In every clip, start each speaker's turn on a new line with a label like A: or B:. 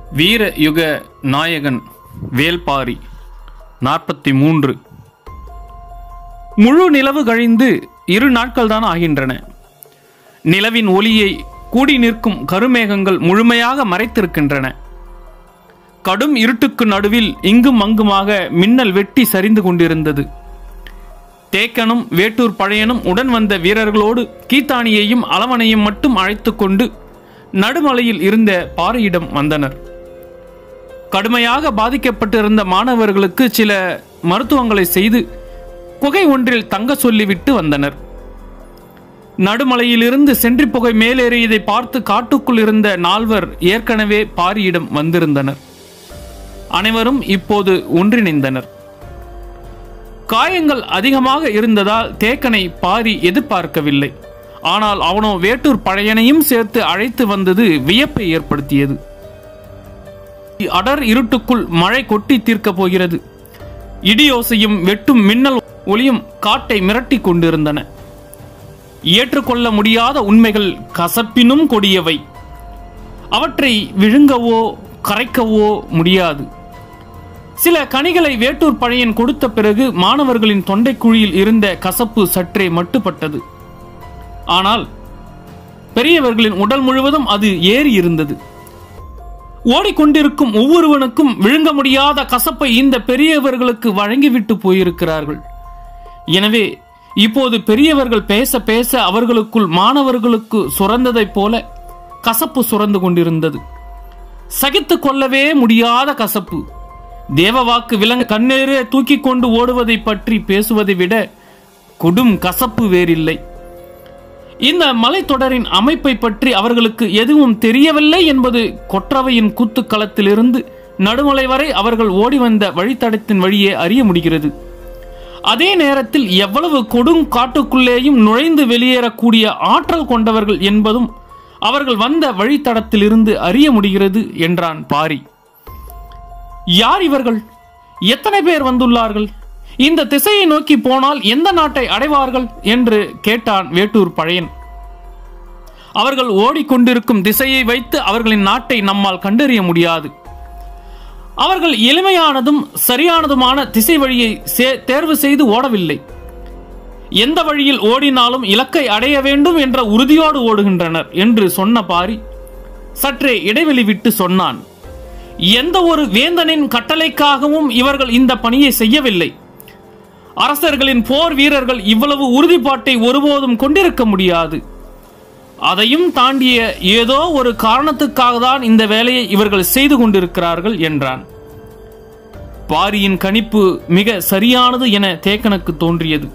A: வீர யுக நாயகன் வேல்பாரி நாற்பத்தி மூன்று முழு நிலவு கழிந்து இரு நாட்கள் தான் ஆகின்றன நிலவின் ஒளியை கூடி நிற்கும் கருமேகங்கள் முழுமையாக மறைத்திருக்கின்றன கடும் இருட்டுக்கு நடுவில் இங்கும் அங்குமாக மின்னல் வெட்டி சரிந்து கொண்டிருந்தது தேக்கனும் வேட்டூர் பழையனும் உடன் வந்த வீரர்களோடு கீத்தானியையும் அளவனையும் மட்டும் அழைத்து கொண்டு நடுமலையில் இருந்த பாறையிடம் வந்தனர் கடுமையாக பாதிக்கப்பட்டிருந்த மாணவர்களுக்கு சில மருத்துவங்களை செய்து குகை ஒன்றில் தங்க சொல்லிவிட்டு வந்தனர் நடுமலையிலிருந்து சென்றி புகை மேலேறியதை பார்த்து காட்டுக்குள் இருந்த நால்வர் ஏற்கனவே பாரியிடம் வந்திருந்தனர் அனைவரும் இப்போது ஒன்றிணைந்தனர் காயங்கள் அதிகமாக இருந்ததால் தேக்கனை பாரி எதிர்பார்க்கவில்லை ஆனால் அவனோ வேட்டூர் பழையனையும் சேர்த்து அழைத்து வந்தது வியப்பை ஏற்படுத்தியது அடர் இருட்டுக்குள் மழை கொட்டி தீர்க்கப் போகிறது இடியோசையும் வெட்டும் மின்னல் ஒளியும் காட்டை மிரட்டி கொண்டிருந்தன ஏற்றுக்கொள்ள முடியாத உண்மைகள் கசப்பினும் கொடியவை அவற்றை விழுங்கவோ கரைக்கவோ முடியாது சில கனிகளை வேட்டூர் பழையன் கொடுத்த பிறகு மாணவர்களின் தொண்டைக்குழியில் இருந்த கசப்பு சற்றே மட்டுப்பட்டது ஆனால் பெரியவர்களின் உடல் முழுவதும் அது ஏறி இருந்தது ஓடிக்கொண்டிருக்கும் ஒவ்வொருவனுக்கும் விழுங்க முடியாத கசப்பை இந்த பெரியவர்களுக்கு வழங்கிவிட்டு போயிருக்கிறார்கள் எனவே இப்போது பெரியவர்கள் பேச பேச அவர்களுக்குள் மாணவர்களுக்கு சுரந்ததைப் போல கசப்பு சுரந்து கொண்டிருந்தது சகித்துக் கொள்ளவே முடியாத கசப்பு தேவவாக்கு விலங்கு கண்ணேறே தூக்கி கொண்டு ஓடுவதை பற்றி பேசுவதை விட கொடும் கசப்பு வேறில்லை இந்த மலைத்தொடரின் அமைப்பை பற்றி அவர்களுக்கு எதுவும் தெரியவில்லை என்பது கொற்றவையின் கூத்துக்களத்திலிருந்து நடுமலை வரை அவர்கள் ஓடி வந்த வழித்தடத்தின் வழியே அறிய முடிகிறது அதே நேரத்தில் எவ்வளவு கொடும் காட்டுக்குள்ளேயும் நுழைந்து வெளியேறக்கூடிய ஆற்றல் கொண்டவர்கள் என்பதும் அவர்கள் வந்த வழித்தடத்திலிருந்து அறிய முடிகிறது என்றான் பாரி யார் இவர்கள் எத்தனை பேர் வந்துள்ளார்கள் இந்த திசையை நோக்கி போனால் எந்த நாட்டை அடைவார்கள் என்று கேட்டான் வேட்டூர் பழையன் அவர்கள் ஓடிக்கொண்டிருக்கும் திசையை வைத்து அவர்களின் நாட்டை நம்மால் கண்டறிய முடியாது அவர்கள் எளிமையானதும் சரியானதுமான திசை வழியை சே- தேர்வு செய்து ஓடவில்லை எந்த வழியில் ஓடினாலும் இலக்கை அடைய வேண்டும் என்ற உறுதியோடு ஓடுகின்றனர் என்று சொன்ன பாரி சற்றே இடைவெளி விட்டு சொன்னான் எந்த ஒரு வேந்தனின் கட்டளைக்காகவும் இவர்கள் இந்த பணியை செய்யவில்லை அரசர்களின் போர் வீரர்கள் இவ்வளவு உறுதிப்பாட்டை ஒருபோதும் கொண்டிருக்க முடியாது அதையும் தாண்டிய ஏதோ ஒரு காரணத்துக்காக தான் இந்த வேலையை இவர்கள் செய்து கொண்டிருக்கிறார்கள் என்றான் பாரியின் கணிப்பு மிக சரியானது என தேக்கனுக்கு தோன்றியது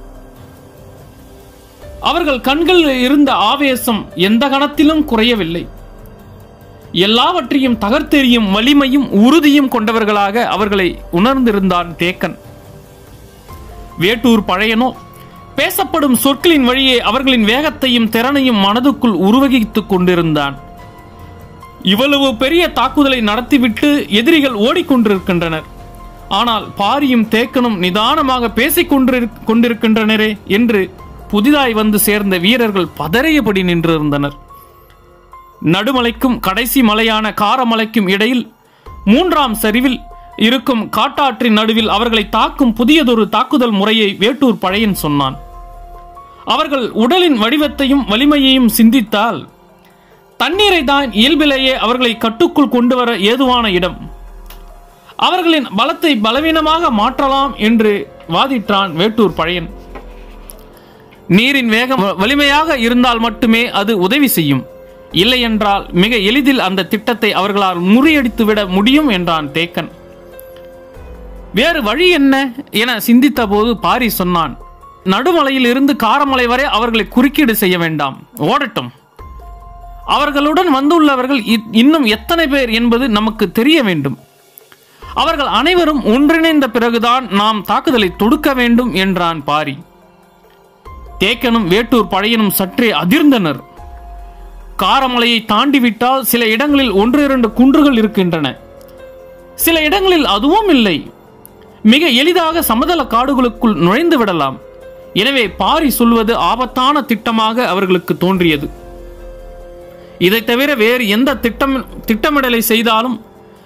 A: அவர்கள் கண்களில் இருந்த ஆவேசம் எந்த கணத்திலும் குறையவில்லை எல்லாவற்றையும் தகர்த்தெறியும் வலிமையும் உறுதியும் கொண்டவர்களாக அவர்களை உணர்ந்திருந்தான் தேக்கன் வேட்டூர் பழையனோ பேசப்படும் சொற்களின் வழியே அவர்களின் வேகத்தையும் திறனையும் மனதுக்குள் உருவகித்துக் கொண்டிருந்தான் இவ்வளவு பெரிய தாக்குதலை நடத்திவிட்டு எதிரிகள் ஓடிக்கொண்டிருக்கின்றனர் ஆனால் பாரியும் தேக்கனும் நிதானமாக பேசிக் கொண்டிரு கொண்டிருக்கின்றனரே என்று புதிதாய் வந்து சேர்ந்த வீரர்கள் பதறியபடி நின்றிருந்தனர் நடுமலைக்கும் கடைசி மலையான காரமலைக்கும் இடையில் மூன்றாம் சரிவில் இருக்கும் காட்டாற்றின் நடுவில் அவர்களை தாக்கும் புதியதொரு தாக்குதல் முறையை வேட்டூர் பழையன் சொன்னான் அவர்கள் உடலின் வடிவத்தையும் வலிமையையும் சிந்தித்தால் தண்ணீரை தான் இயல்பிலேயே அவர்களை கட்டுக்குள் கொண்டு வர ஏதுவான இடம் அவர்களின் பலத்தை பலவீனமாக மாற்றலாம் என்று வாதிட்டான் வேட்டூர் பழையன் நீரின் வேகம் வலிமையாக இருந்தால் மட்டுமே அது உதவி செய்யும் இல்லையென்றால் மிக எளிதில் அந்த திட்டத்தை அவர்களால் முறியடித்துவிட முடியும் என்றான் தேக்கன் வேறு வழி என்ன என சிந்தித்த போது பாரி சொன்னான் நடுமலையில் இருந்து காரமலை வரை அவர்களை குறுக்கீடு செய்ய வேண்டாம் ஓடட்டும் அவர்களுடன் வந்துள்ளவர்கள் இ- இன்னும் எத்தனை பேர் என்பது நமக்கு தெரிய வேண்டும் அவர்கள் அனைவரும் ஒன்றிணைந்த பிறகுதான் நாம் தாக்குதலை தொடுக்க வேண்டும் என்றான் பாரி தேக்கனும் வேட்டூர் பழையனும் சற்றே அதிர்ந்தனர் காரமலையை தாண்டிவிட்டால் சில இடங்களில் ஒன்று இரண்டு குன்றுகள் இருக்கின்றன சில இடங்களில் அதுவும் இல்லை மிக எளிதாக சமதள காடுகளுக்குள் நுழைந்து விடலாம் எனவே பாரி சொல்வது ஆபத்தான திட்டமாக அவர்களுக்கு தோன்றியது இதை தவிர வேறு எந்த திட்டம் திட்டமிடலை செய்தாலும்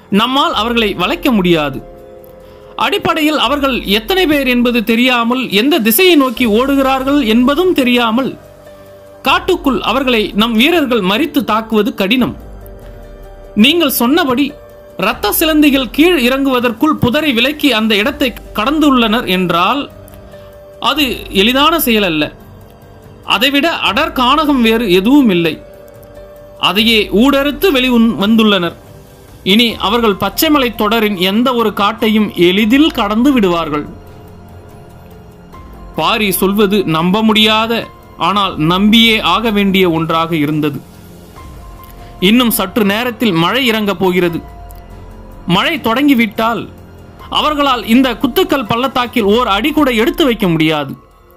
A: நம்மால் அவர்களை வளைக்க முடியாது அடிப்படையில் அவர்கள் எத்தனை பேர் என்பது தெரியாமல் எந்த திசையை நோக்கி ஓடுகிறார்கள் என்பதும் தெரியாமல் காட்டுக்குள் அவர்களை நம் வீரர்கள் மறித்து தாக்குவது கடினம் நீங்கள் சொன்னபடி இரத்த சிலந்திகள் கீழ் இறங்குவதற்குள் புதரை விலக்கி அந்த இடத்தை கடந்துள்ளனர் என்றால் அது எளிதான செயல் அல்ல அதைவிட அடர் கானகம் வேறு எதுவும் இல்லை அதையே ஊடறுத்து வெளி வந்துள்ளனர் இனி அவர்கள் பச்சைமலை தொடரின் எந்த ஒரு காட்டையும் எளிதில் கடந்து விடுவார்கள் பாரி சொல்வது நம்ப முடியாத ஆனால் நம்பியே ஆக வேண்டிய ஒன்றாக இருந்தது இன்னும் சற்று நேரத்தில் மழை இறங்கப் போகிறது மழை தொடங்கிவிட்டால் அவர்களால் இந்த குத்துக்கல் பள்ளத்தாக்கில் ஓர் அடி கூட எடுத்து வைக்க முடியாது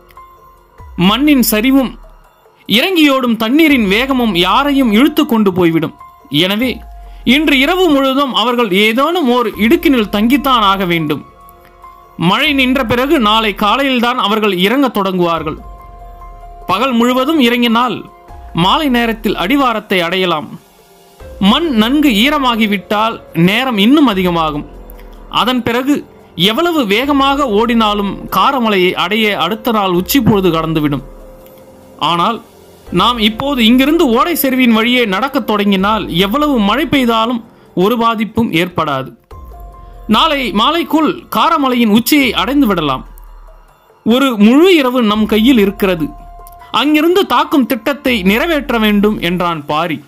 A: மண்ணின் சரிவும் இறங்கியோடும் தண்ணீரின் வேகமும் யாரையும் இழுத்து கொண்டு போய்விடும் எனவே இன்று இரவு முழுவதும் அவர்கள் ஏதேனும் ஓர் இடுக்கினில் தங்கித்தான் ஆக வேண்டும் மழை நின்ற பிறகு நாளை காலையில்தான் அவர்கள் இறங்கத் தொடங்குவார்கள் பகல் முழுவதும் இறங்கினால் மாலை நேரத்தில் அடிவாரத்தை அடையலாம் மண் நன்கு ஈரமாகிவிட்டால் நேரம் இன்னும் அதிகமாகும் அதன் பிறகு எவ்வளவு வேகமாக ஓடினாலும் காரமலையை அடைய அடுத்த நாள் உச்சி பொழுது கடந்துவிடும் ஆனால் நாம் இப்போது இங்கிருந்து ஓடை செருவின் வழியே நடக்கத் தொடங்கினால் எவ்வளவு மழை பெய்தாலும் ஒரு பாதிப்பும் ஏற்படாது நாளை மாலைக்குள் காரமலையின் உச்சியை அடைந்து விடலாம் ஒரு முழு இரவு நம் கையில் இருக்கிறது அங்கிருந்து தாக்கும் திட்டத்தை நிறைவேற்ற வேண்டும் என்றான் பாரி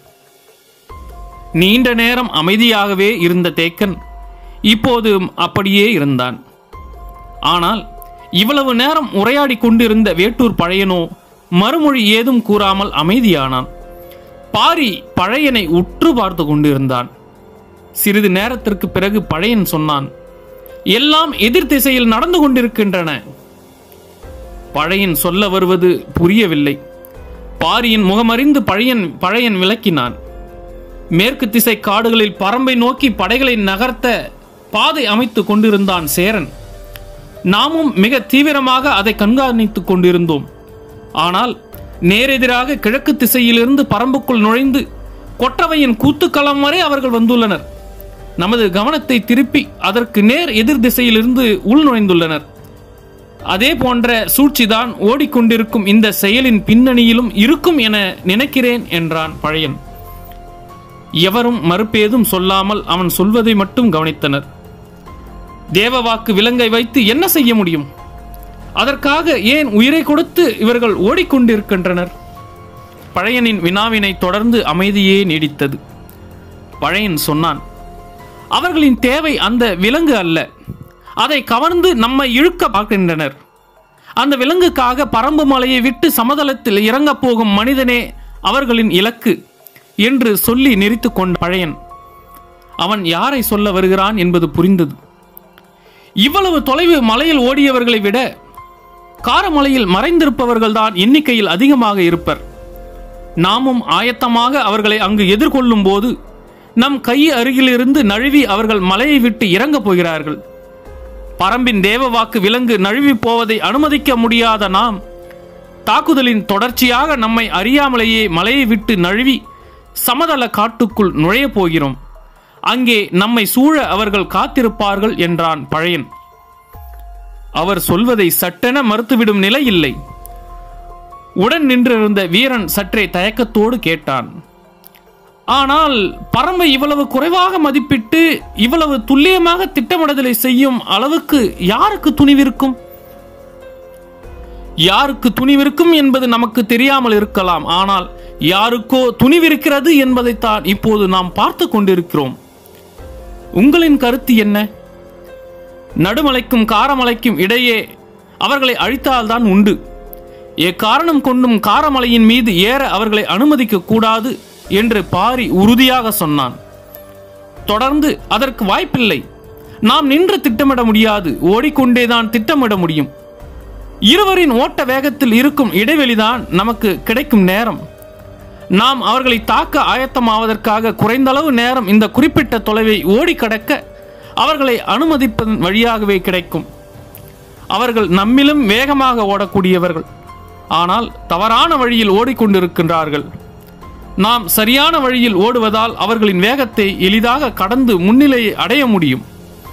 A: நீண்ட நேரம் அமைதியாகவே இருந்த தேக்கன் இப்போது அப்படியே இருந்தான் ஆனால் இவ்வளவு நேரம் உரையாடி கொண்டிருந்த வேட்டூர் பழையனோ மறுமொழி ஏதும் கூறாமல் அமைதியானான் பாரி பழையனை உற்று பார்த்து கொண்டிருந்தான் சிறிது நேரத்திற்கு பிறகு பழையன் சொன்னான் எல்லாம் எதிர் திசையில் நடந்து கொண்டிருக்கின்றன பழையன் சொல்ல வருவது புரியவில்லை பாரியின் முகமறிந்து பழையன் பழையன் விளக்கினான் மேற்கு திசை காடுகளில் பரம்பை நோக்கி படைகளை நகர்த்த பாதை அமைத்துக் கொண்டிருந்தான் சேரன் நாமும் மிக தீவிரமாக அதை கண்காணித்துக் கொண்டிருந்தோம் ஆனால் நேரெதிராக கிழக்கு திசையிலிருந்து பரம்புக்குள் நுழைந்து கொற்றவையின் கூத்துக்களம் வரை அவர்கள் வந்துள்ளனர் நமது கவனத்தை திருப்பி அதற்கு நேர் எதிர் திசையிலிருந்து உள் நுழைந்துள்ளனர் அதே போன்ற சூழ்ச்சிதான் ஓடிக்கொண்டிருக்கும் இந்த செயலின் பின்னணியிலும் இருக்கும் என நினைக்கிறேன் என்றான் பழையன் எவரும் மறுப்பேதும் சொல்லாமல் அவன் சொல்வதை மட்டும் கவனித்தனர் தேவவாக்கு விலங்கை வைத்து என்ன செய்ய முடியும் அதற்காக ஏன் உயிரை கொடுத்து இவர்கள் ஓடிக்கொண்டிருக்கின்றனர் பழையனின் வினாவினை தொடர்ந்து அமைதியே நீடித்தது பழையன் சொன்னான் அவர்களின் தேவை அந்த விலங்கு அல்ல அதை கவர்ந்து நம்மை இழுக்க பார்க்கின்றனர் அந்த விலங்குக்காக பரம்பு மலையை விட்டு சமதளத்தில் இறங்கப் போகும் மனிதனே அவர்களின் இலக்கு என்று சொல்லி நெறித்து கொண்ட பழையன் அவன் யாரை சொல்ல வருகிறான் என்பது புரிந்தது இவ்வளவு தொலைவு மலையில் ஓடியவர்களை விட காரமலையில் மறைந்திருப்பவர்கள்தான் எண்ணிக்கையில் அதிகமாக இருப்பர் நாமும் ஆயத்தமாக அவர்களை அங்கு எதிர்கொள்ளும் போது நம் கை அருகிலிருந்து நழுவி அவர்கள் மலையை விட்டு இறங்கப் போகிறார்கள் பரம்பின் தேவவாக்கு விலங்கு நழுவி போவதை அனுமதிக்க முடியாத நாம் தாக்குதலின் தொடர்ச்சியாக நம்மை அறியாமலேயே மலையை விட்டு நழுவி சமதள காட்டுக்குள் நுழையப் போகிறோம் அங்கே நம்மை சூழ அவர்கள் காத்திருப்பார்கள் என்றான் பழையன் அவர் சொல்வதை சட்டென மறுத்துவிடும் நிலை இல்லை உடன் நின்றிருந்த வீரன் சற்றே தயக்கத்தோடு கேட்டான் ஆனால் பரம்பை இவ்வளவு குறைவாக மதிப்பிட்டு இவ்வளவு துல்லியமாக திட்டமிடுதலை செய்யும் அளவுக்கு யாருக்கு துணிவிருக்கும் யாருக்கு துணிவிருக்கும் என்பது நமக்கு தெரியாமல் இருக்கலாம் ஆனால் யாருக்கோ துணிவிருக்கிறது என்பதைத்தான் இப்போது நாம் பார்த்து கொண்டிருக்கிறோம் உங்களின் கருத்து என்ன நடுமலைக்கும் காரமலைக்கும் இடையே அவர்களை அழித்தால்தான் உண்டு எக்காரணம் கொண்டும் காரமலையின் மீது ஏற அவர்களை அனுமதிக்க கூடாது என்று பாரி உறுதியாக சொன்னான் தொடர்ந்து அதற்கு வாய்ப்பில்லை நாம் நின்று திட்டமிட முடியாது ஓடிக்கொண்டேதான் திட்டமிட முடியும் இருவரின் ஓட்ட வேகத்தில் இருக்கும் இடைவெளிதான் நமக்கு கிடைக்கும் நேரம் நாம் அவர்களை தாக்க ஆயத்தமாவதற்காக குறைந்தளவு நேரம் இந்த குறிப்பிட்ட தொலைவை ஓடி கடக்க அவர்களை அனுமதிப்பதன் வழியாகவே கிடைக்கும் அவர்கள் நம்மிலும் வேகமாக ஓடக்கூடியவர்கள் ஆனால் தவறான வழியில் ஓடிக்கொண்டிருக்கின்றார்கள் நாம் சரியான வழியில் ஓடுவதால் அவர்களின் வேகத்தை எளிதாக கடந்து முன்னிலையை அடைய முடியும்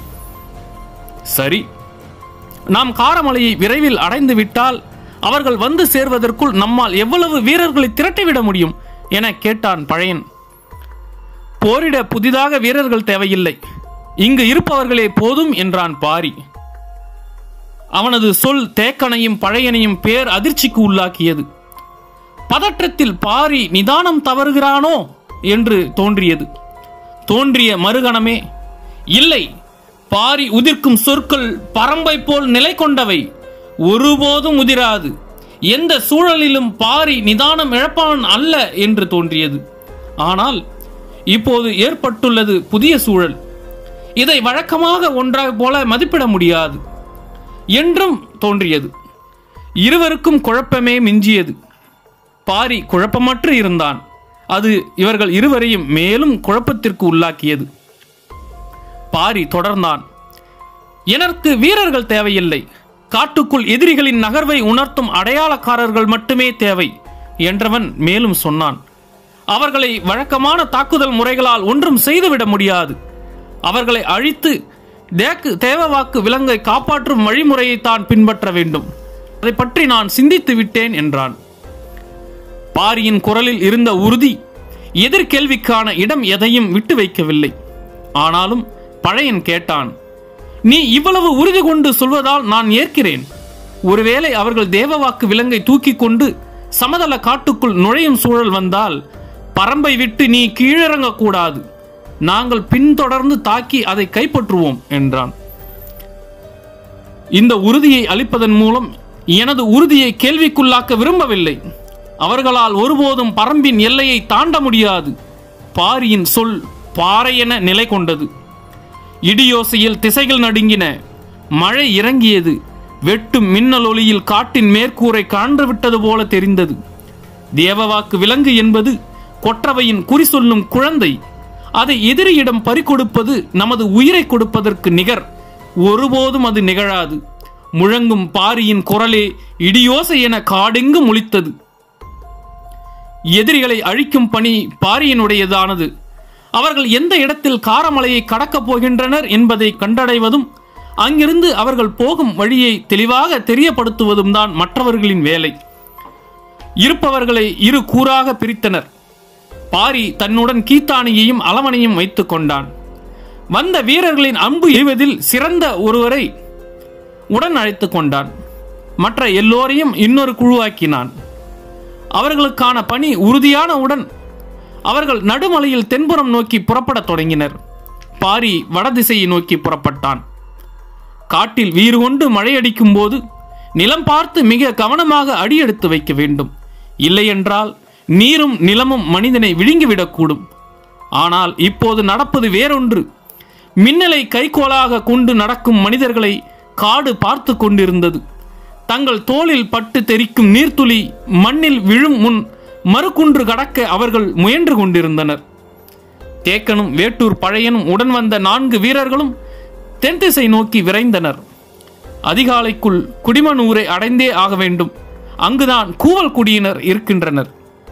A: சரி நாம் காரமலையை விரைவில் அடைந்து விட்டால் அவர்கள் வந்து சேர்வதற்குள் நம்மால் எவ்வளவு வீரர்களை திரட்டிவிட முடியும் என கேட்டான் பழையன் போரிட புதிதாக வீரர்கள் தேவையில்லை இங்கு இருப்பவர்களே போதும் என்றான் பாரி அவனது சொல் தேக்கனையும் பழையனையும் பேர் அதிர்ச்சிக்கு உள்ளாக்கியது பதற்றத்தில் பாரி நிதானம் தவறுகிறானோ என்று தோன்றியது தோன்றிய மறுகணமே இல்லை பாரி உதிர்க்கும் சொற்கள் பரம்பை போல் நிலை கொண்டவை ஒருபோதும் உதிராது எந்த சூழலிலும் பாரி நிதானம் இழப்பவன் அல்ல என்று தோன்றியது ஆனால் இப்போது ஏற்பட்டுள்ளது புதிய சூழல் இதை வழக்கமாக ஒன்றாக போல மதிப்பிட முடியாது என்றும் தோன்றியது இருவருக்கும் குழப்பமே மிஞ்சியது பாரி குழப்பமற்று இருந்தான் அது இவர்கள் இருவரையும் மேலும் குழப்பத்திற்கு உள்ளாக்கியது பாரி தொடர்ந்தான் எனக்கு வீரர்கள் தேவையில்லை காட்டுக்குள் எதிரிகளின் நகர்வை உணர்த்தும் அடையாளக்காரர்கள் மட்டுமே தேவை என்றவன் மேலும் சொன்னான் அவர்களை வழக்கமான தாக்குதல் முறைகளால் ஒன்றும் செய்துவிட முடியாது அவர்களை அழித்து தேக்கு தேவவாக்கு விலங்கை காப்பாற்றும் வழிமுறையை தான் பின்பற்ற வேண்டும் அதை பற்றி நான் சிந்தித்து விட்டேன் என்றான் பாரியின் குரலில் இருந்த உறுதி எதிர்கேள்விக்கான இடம் எதையும் விட்டு வைக்கவில்லை ஆனாலும் பழையன் கேட்டான் நீ இவ்வளவு உறுதி கொண்டு சொல்வதால் நான் ஏற்கிறேன் ஒருவேளை அவர்கள் தேவவாக்கு விலங்கை தூக்கி கொண்டு சமதள காட்டுக்குள் நுழையும் சூழல் வந்தால் பரம்பை விட்டு நீ கீழிறங்கக்கூடாது நாங்கள் பின்தொடர்ந்து தாக்கி அதை கைப்பற்றுவோம் என்றான் இந்த உறுதியை அளிப்பதன் மூலம் எனது உறுதியை கேள்விக்குள்ளாக்க விரும்பவில்லை அவர்களால் ஒருபோதும் பரம்பின் எல்லையை தாண்ட முடியாது பாரியின் சொல் பாறையென நிலை கொண்டது இடியோசையில் திசைகள் நடுங்கின மழை இறங்கியது வெட்டும் மின்னல் ஒளியில் காட்டின் மேற்கூரை கான்று விட்டது போல தெரிந்தது தேவவாக்கு விலங்கு என்பது கொற்றவையின் குறி சொல்லும் குழந்தை அதை எதிரியிடம் பறிகொடுப்பது நமது உயிரை கொடுப்பதற்கு நிகர் ஒருபோதும் அது நிகழாது முழங்கும் பாரியின் குரலே இடியோசை என காடெங்கும் ஒலித்தது எதிரிகளை அழிக்கும் பணி பாரியினுடையதானது அவர்கள் எந்த இடத்தில் காரமலையை கடக்கப் போகின்றனர் என்பதை கண்டடைவதும் அங்கிருந்து அவர்கள் போகும் வழியை தெளிவாக தெரியப்படுத்துவதும் தான் மற்றவர்களின் வேலை இருப்பவர்களை இரு கூறாக பிரித்தனர் பாரி தன்னுடன் கீத்தானியையும் அளவனையும் வைத்துக் கொண்டான் வந்த வீரர்களின் அம்பு எய்வதில் சிறந்த ஒருவரை உடன் அழைத்துக் கொண்டான் மற்ற எல்லோரையும் இன்னொரு குழுவாக்கினான் அவர்களுக்கான பணி உறுதியானவுடன் அவர்கள் நடுமலையில் தென்புறம் நோக்கி புறப்படத் தொடங்கினர் பாரி வடதிசையை நோக்கி புறப்பட்டான் காட்டில் வீறு கொண்டு மழையடிக்கும் போது நிலம் பார்த்து மிக கவனமாக அடியெடுத்து வைக்க வேண்டும் இல்லையென்றால் நீரும் நிலமும் மனிதனை விழுங்கிவிடக்கூடும் ஆனால் இப்போது நடப்பது வேறொன்று மின்னலை கைகோலாக கொண்டு நடக்கும் மனிதர்களை காடு பார்த்து கொண்டிருந்தது தங்கள் தோளில் பட்டு தெரிக்கும் நீர்த்துளி மண்ணில் விழும் முன் மறுகுன்று கடக்க அவர்கள் முயன்று கொண்டிருந்தனர் தேக்கனும் வேட்டூர் பழையனும் உடன் வந்த நான்கு வீரர்களும் தென் திசை நோக்கி விரைந்தனர் அதிகாலைக்குள் குடிமனூரை அடைந்தே ஆக வேண்டும் அங்குதான் கூவல் குடியினர் இருக்கின்றனர்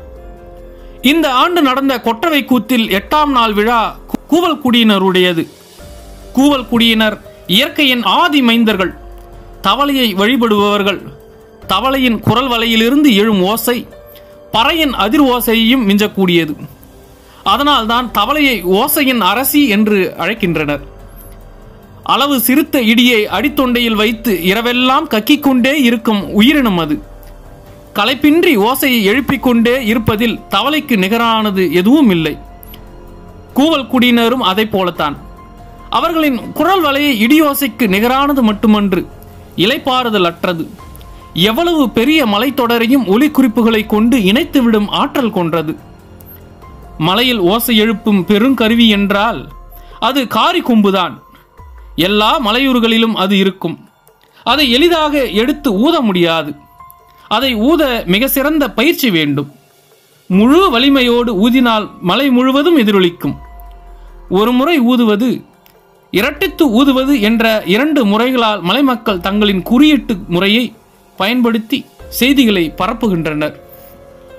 A: இந்த ஆண்டு நடந்த கொட்டவை கூத்தில் எட்டாம் நாள் விழா கூ- கூவல் குடியினருடையது கூவல் குடியினர் இயற்கையின் ஆதி மைந்தர்கள் தவளையை வழிபடுபவர்கள் தவளையின் குரல் வலையிலிருந்து எழும் ஓசை பறையின் அதிர் ஓசையையும் மிஞ்சக்கூடியது அதனால்தான் தவளையை ஓசையின் அரசி என்று அழைக்கின்றனர் அளவு சிறுத்த இடியை அடித்தொண்டையில் வைத்து இரவெல்லாம் கக்கிக் கொண்டே இருக்கும் உயிரினம் அது களைப்பின்றி ஓசையை எழுப்பிக் கொண்டே இருப்பதில் தவளைக்கு நிகரானது எதுவும் இல்லை கூவல் குடியினரும் அதைப் போலத்தான் அவர்களின் குரல் வலையை இடியோசைக்கு நிகரானது மட்டுமன்று இலைப்பாறுதல் அற்றது எவ்வளவு பெரிய மலைத்தொடரையும் ஒலி குறிப்புகளை கொண்டு இணைத்துவிடும் ஆற்றல் கொண்டது மலையில் ஓசை எழுப்பும் பெருங்கருவி என்றால் அது காரி கொம்புதான் எல்லா மலையூர்களிலும் அது இருக்கும் அதை எளிதாக எடுத்து ஊத முடியாது அதை ஊத மிக சிறந்த பயிற்சி வேண்டும் முழு வலிமையோடு ஊதினால் மலை முழுவதும் எதிரொலிக்கும் ஒரு முறை ஊதுவது இரட்டித்து ஊதுவது என்ற இரண்டு முறைகளால் மலைமக்கள் தங்களின் குறியீட்டு முறையை பயன்படுத்தி செய்திகளை பரப்புகின்றனர்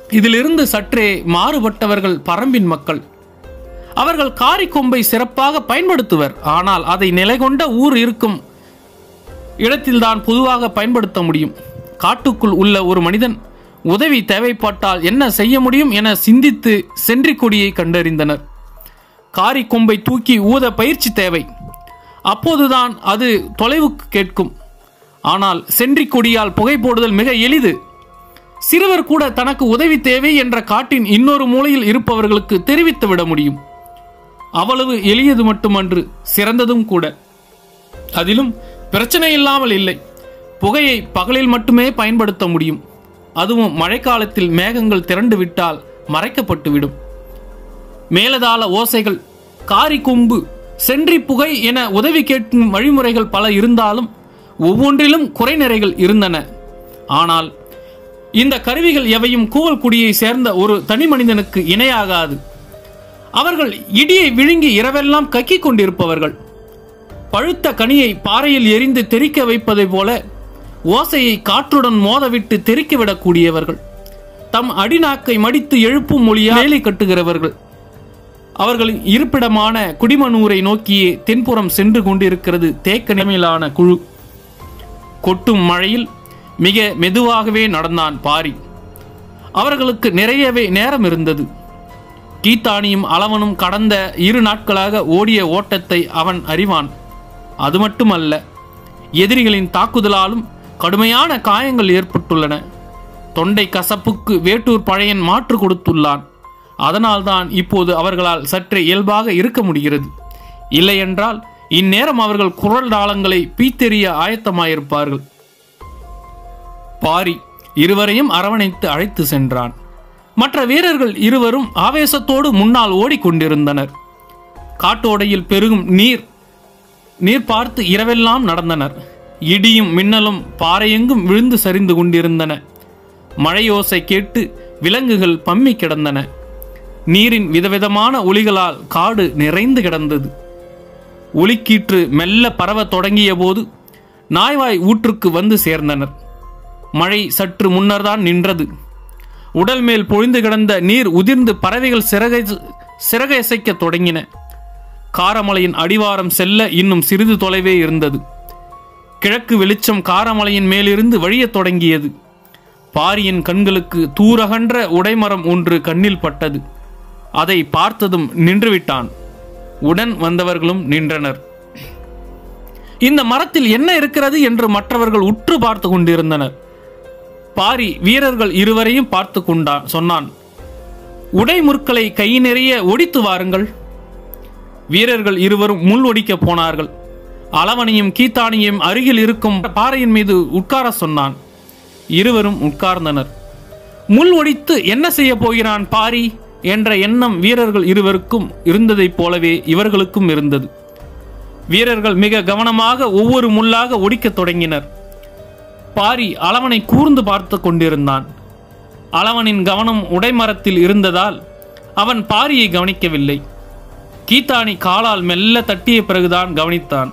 A: இதிலிருந்து சற்றே மாறுபட்டவர்கள் பரம்பின் மக்கள் அவர்கள் காரிக்கொம்பை சிறப்பாக பயன்படுத்துவர் ஆனால் அதை நிலை கொண்ட ஊர் இருக்கும் இடத்தில்தான் பொதுவாக பயன்படுத்த முடியும் காட்டுக்குள் உள்ள ஒரு மனிதன் உதவி தேவைப்பட்டால் என்ன செய்ய முடியும் என சிந்தித்து சென்றி கொடியை கண்டறிந்தனர் காரி கொம்பை தூக்கி ஊத பயிற்சி தேவை அப்போதுதான் அது தொலைவுக்கு கேட்கும் ஆனால் சென்றி கொடியால் புகை போடுதல் மிக எளிது சிறுவர் கூட தனக்கு உதவி தேவை என்ற காட்டின் இன்னொரு மூலையில் இருப்பவர்களுக்கு தெரிவித்து விட முடியும் அவ்வளவு எளியது மட்டுமன்று சிறந்ததும் கூட அதிலும் பிரச்சனை இல்லாமல் இல்லை புகையை பகலில் மட்டுமே பயன்படுத்த முடியும் அதுவும் மழைக்காலத்தில் மேகங்கள் திரண்டு விட்டால் மறைக்கப்பட்டுவிடும் மேலதாள ஓசைகள் காரி கொம்பு சென்றி புகை என உதவி கேட்கும் வழிமுறைகள் பல இருந்தாலும் ஒவ்வொன்றிலும் குறைநிறைகள் இருந்தன ஆனால் இந்த கருவிகள் எவையும் கூவல் குடியை சேர்ந்த ஒரு தனி மனிதனுக்கு இணையாகாது அவர்கள் இடியை விழுங்கி இரவெல்லாம் கக்கிக் கொண்டிருப்பவர்கள் பழுத்த கனியை பாறையில் எரிந்து தெறிக்க வைப்பதைப் போல ஓசையை காற்றுடன் மோதவிட்டு தெறிக்க விடக்கூடியவர்கள் தம் அடிநாக்கை மடித்து எழுப்பும் மொழியா வேலை கட்டுகிறவர்கள் அவர்களின் இருப்பிடமான குடிமனூரை நோக்கியே தென்புறம் சென்று கொண்டிருக்கிறது தேக்க நிலைமையிலான குழு கொட்டும் மழையில் மிக மெதுவாகவே நடந்தான் பாரி அவர்களுக்கு நிறையவே நேரம் இருந்தது கீத்தானியும் அளவனும் கடந்த இரு நாட்களாக ஓடிய ஓட்டத்தை அவன் அறிவான் அது மட்டுமல்ல எதிரிகளின் தாக்குதலாலும் கடுமையான காயங்கள் ஏற்பட்டுள்ளன தொண்டை கசப்புக்கு வேட்டூர் பழையன் மாற்று கொடுத்துள்ளான் அதனால்தான் இப்போது அவர்களால் சற்றே இயல்பாக இருக்க முடிகிறது இல்லையென்றால் இந்நேரம் அவர்கள் குரல் தாளங்களை பீத்தெறிய ஆயத்தமாயிருப்பார்கள் பாரி இருவரையும் அரவணைத்து அழைத்து சென்றான் மற்ற வீரர்கள் இருவரும் ஆவேசத்தோடு முன்னால் ஓடிக்கொண்டிருந்தனர் காட்டோடையில் பெருகும் நீர் நீர் பார்த்து இரவெல்லாம் நடந்தனர் இடியும் மின்னலும் பாறையெங்கும் விழுந்து சரிந்து கொண்டிருந்தன மழையோசை கேட்டு விலங்குகள் பம்மி கிடந்தன நீரின் விதவிதமான ஒளிகளால் காடு நிறைந்து கிடந்தது ஒளிக்கீற்று மெல்ல பரவத் தொடங்கிய போது நாய்வாய் ஊற்றுக்கு வந்து சேர்ந்தனர் மழை சற்று முன்னர்தான் நின்றது உடல் மேல் பொழிந்து கிடந்த நீர் உதிர்ந்து பறவைகள் சிறகை சிறகைசைக்க தொடங்கின காரமலையின் அடிவாரம் செல்ல இன்னும் சிறிது தொலைவே இருந்தது கிழக்கு வெளிச்சம் காரமலையின் மேலிருந்து வழியத் தொடங்கியது பாரியின் கண்களுக்கு தூரகன்ற உடைமரம் ஒன்று கண்ணில் பட்டது அதை பார்த்ததும் நின்றுவிட்டான் உடன் வந்தவர்களும் நின்றனர் இந்த மரத்தில் என்ன இருக்கிறது என்று மற்றவர்கள் உற்று பார்த்து கொண்டிருந்தனர் பாரி வீரர்கள் இருவரையும் பார்த்து கொண்டான் சொன்னான் உடைமுற்களை கை நிறைய ஒடித்து வாருங்கள் வீரர்கள் இருவரும் முள் ஒடிக்க போனார்கள் அளவனையும் கீத்தானியும் அருகில் இருக்கும் பாறையின் மீது உட்கார சொன்னான் இருவரும் உட்கார்ந்தனர் முள் ஒடித்து என்ன செய்ய போகிறான் பாரி என்ற எண்ணம் வீரர்கள் இருவருக்கும் இருந்ததைப் போலவே இவர்களுக்கும் இருந்தது வீரர்கள் மிக கவனமாக ஒவ்வொரு முள்ளாக ஒடிக்கத் தொடங்கினர் பாரி அளவனை கூர்ந்து பார்த்து கொண்டிருந்தான் அளவனின் கவனம் உடைமரத்தில் இருந்ததால் அவன் பாரியை கவனிக்கவில்லை கீத்தானி காலால் மெல்ல தட்டிய பிறகுதான் கவனித்தான்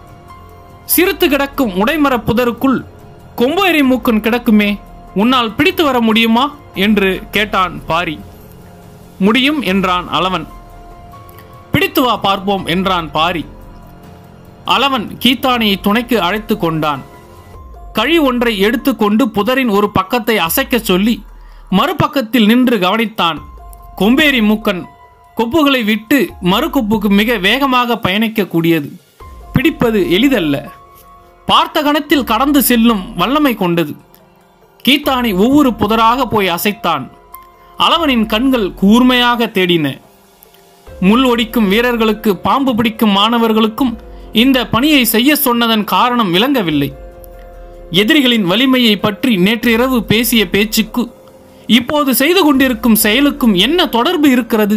A: சிறுத்து கிடக்கும் உடைமரப் புதருக்குள் கொம்பேரி மூக்கன் கிடக்குமே உன்னால் பிடித்து வர முடியுமா என்று கேட்டான் பாரி முடியும் என்றான் அளவன் பிடித்து வா பார்ப்போம் என்றான் பாரி அளவன் கீத்தானியை துணைக்கு அழைத்து கொண்டான் கழி ஒன்றை எடுத்துக்கொண்டு புதரின் ஒரு பக்கத்தை அசைக்கச் சொல்லி மறுபக்கத்தில் நின்று கவனித்தான் கொம்பேரி மூக்கன் கொப்புகளை விட்டு மறு கொப்புக்கு மிக வேகமாக பயணிக்கக்கூடியது பிடிப்பது எளிதல்ல பார்த்த கணத்தில் கடந்து செல்லும் வல்லமை கொண்டது கீத்தானி ஒவ்வொரு புதராக போய் அசைத்தான் அளவனின் கண்கள் கூர்மையாக தேடின முள் ஒடிக்கும் வீரர்களுக்கு பாம்பு பிடிக்கும் மாணவர்களுக்கும் இந்த பணியை செய்ய சொன்னதன் காரணம் விளங்கவில்லை எதிரிகளின் வலிமையை பற்றி நேற்றிரவு பேசிய பேச்சுக்கு இப்போது செய்து கொண்டிருக்கும் செயலுக்கும் என்ன தொடர்பு இருக்கிறது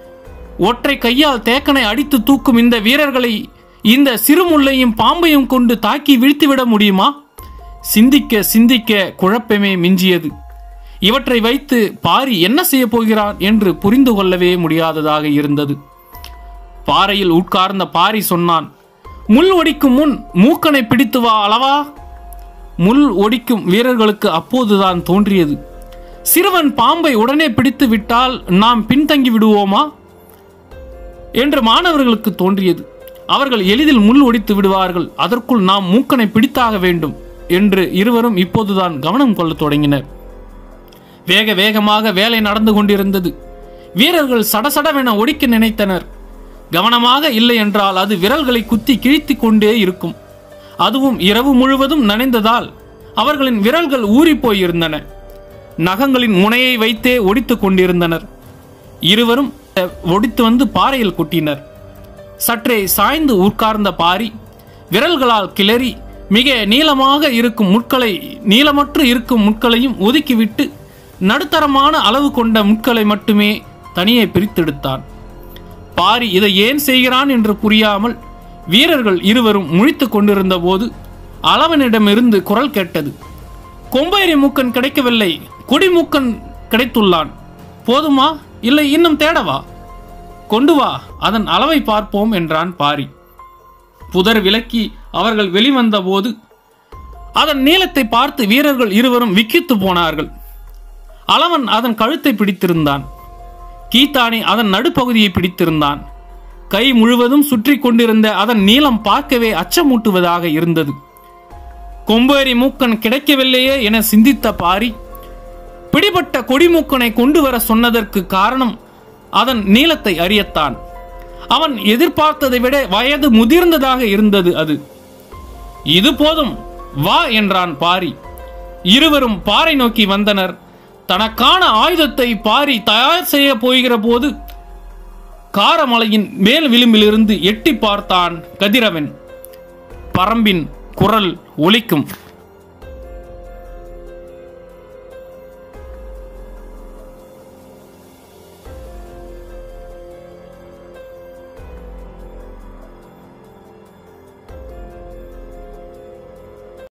A: ஒற்றை கையால் தேக்கனை அடித்து தூக்கும் இந்த வீரர்களை இந்த சிறுமுள்ளையும் பாம்பையும் கொண்டு தாக்கி வீழ்த்திவிட முடியுமா சிந்திக்க சிந்திக்க குழப்பமே மிஞ்சியது இவற்றை வைத்து பாரி என்ன செய்ய போகிறான் என்று புரிந்து கொள்ளவே முடியாததாக இருந்தது பாறையில் உட்கார்ந்த பாரி சொன்னான் முள் ஒடிக்கும் முன் மூக்கனை பிடித்து வா அளவா முள் ஒடிக்கும் வீரர்களுக்கு அப்போதுதான் தோன்றியது சிறுவன் பாம்பை உடனே பிடித்து விட்டால் நாம் பின்தங்கி விடுவோமா என்று மாணவர்களுக்கு தோன்றியது அவர்கள் எளிதில் முள் ஒடித்து விடுவார்கள் அதற்குள் நாம் மூக்கனை பிடித்தாக வேண்டும் என்று இருவரும் இப்போதுதான் கவனம் கொள்ளத் தொடங்கினர் வேக வேகமாக வேலை நடந்து கொண்டிருந்தது வீரர்கள் சடசடவென ஒடிக்க நினைத்தனர் கவனமாக இல்லை என்றால் அது விரல்களை குத்தி கிழித்துக் கொண்டே இருக்கும் அதுவும் இரவு முழுவதும் நனைந்ததால் அவர்களின் விரல்கள் ஊறிப் போயிருந்தன நகங்களின் முனையை வைத்தே ஒடித்துக் கொண்டிருந்தனர் இருவரும் அஹ், ஒடித்து வந்து பாறையில் கொட்டினர் சற்றே சாய்ந்து உட்கார்ந்த பாரி விரல்களால் கிளறி மிக நீளமாக இருக்கும் முட்களை நீளமற்று இருக்கும் முட்களையும் ஒதுக்கிவிட்டு நடுத்தரமான அளவு கொண்ட முட்களை மட்டுமே தனியே பிரித்தெடுத்தான் பாரி இதை ஏன் செய்கிறான் என்று புரியாமல் வீரர்கள் இருவரும் முழித்துக் கொண்டிருந்த போது அளவனிடமிருந்து குரல் கேட்டது கொம்பேரி மூக்கன் கிடைக்கவில்லை கொடிமூக்கன் கிடைத்துள்ளான் போதுமா இல்லை இன்னும் தேடவா கொண்டு வா அதன் அளவை பார்ப்போம் என்றான் பாரி புதர் விலக்கி அவர்கள் வெளிவந்த போது அதன் நீளத்தை பார்த்து வீரர்கள் இருவரும் விக்கித்து போனார்கள் அளவன் அதன் கழுத்தை பிடித்திருந்தான் கீத்தானி அதன் நடுப்பகுதியை பிடித்திருந்தான் கை முழுவதும் சுற்றி கொண்டிருந்த அதன் நீளம் பார்க்கவே அச்சமூட்டுவதாக இருந்தது கொம்பேரி மூக்கன் கிடைக்கவில்லையே என சிந்தித்த பாரி பிடிபட்ட கொடிமூக்கனை கொண்டு வர சொன்னதற்கு காரணம் அதன் நீளத்தை அறியத்தான் அவன் எதிர்பார்த்ததை விட வயது முதிர்ந்ததாக இருந்தது அது இது போதும் வா என்றான் பாரி இருவரும் பாறை நோக்கி வந்தனர் தனக்கான ஆயுதத்தை பாரி தயார் செய்ய போகிற போது காரமலையின் மேல் விளிம்பிலிருந்து எட்டி பார்த்தான் கதிரவன் பரம்பின் குரல் ஒலிக்கும்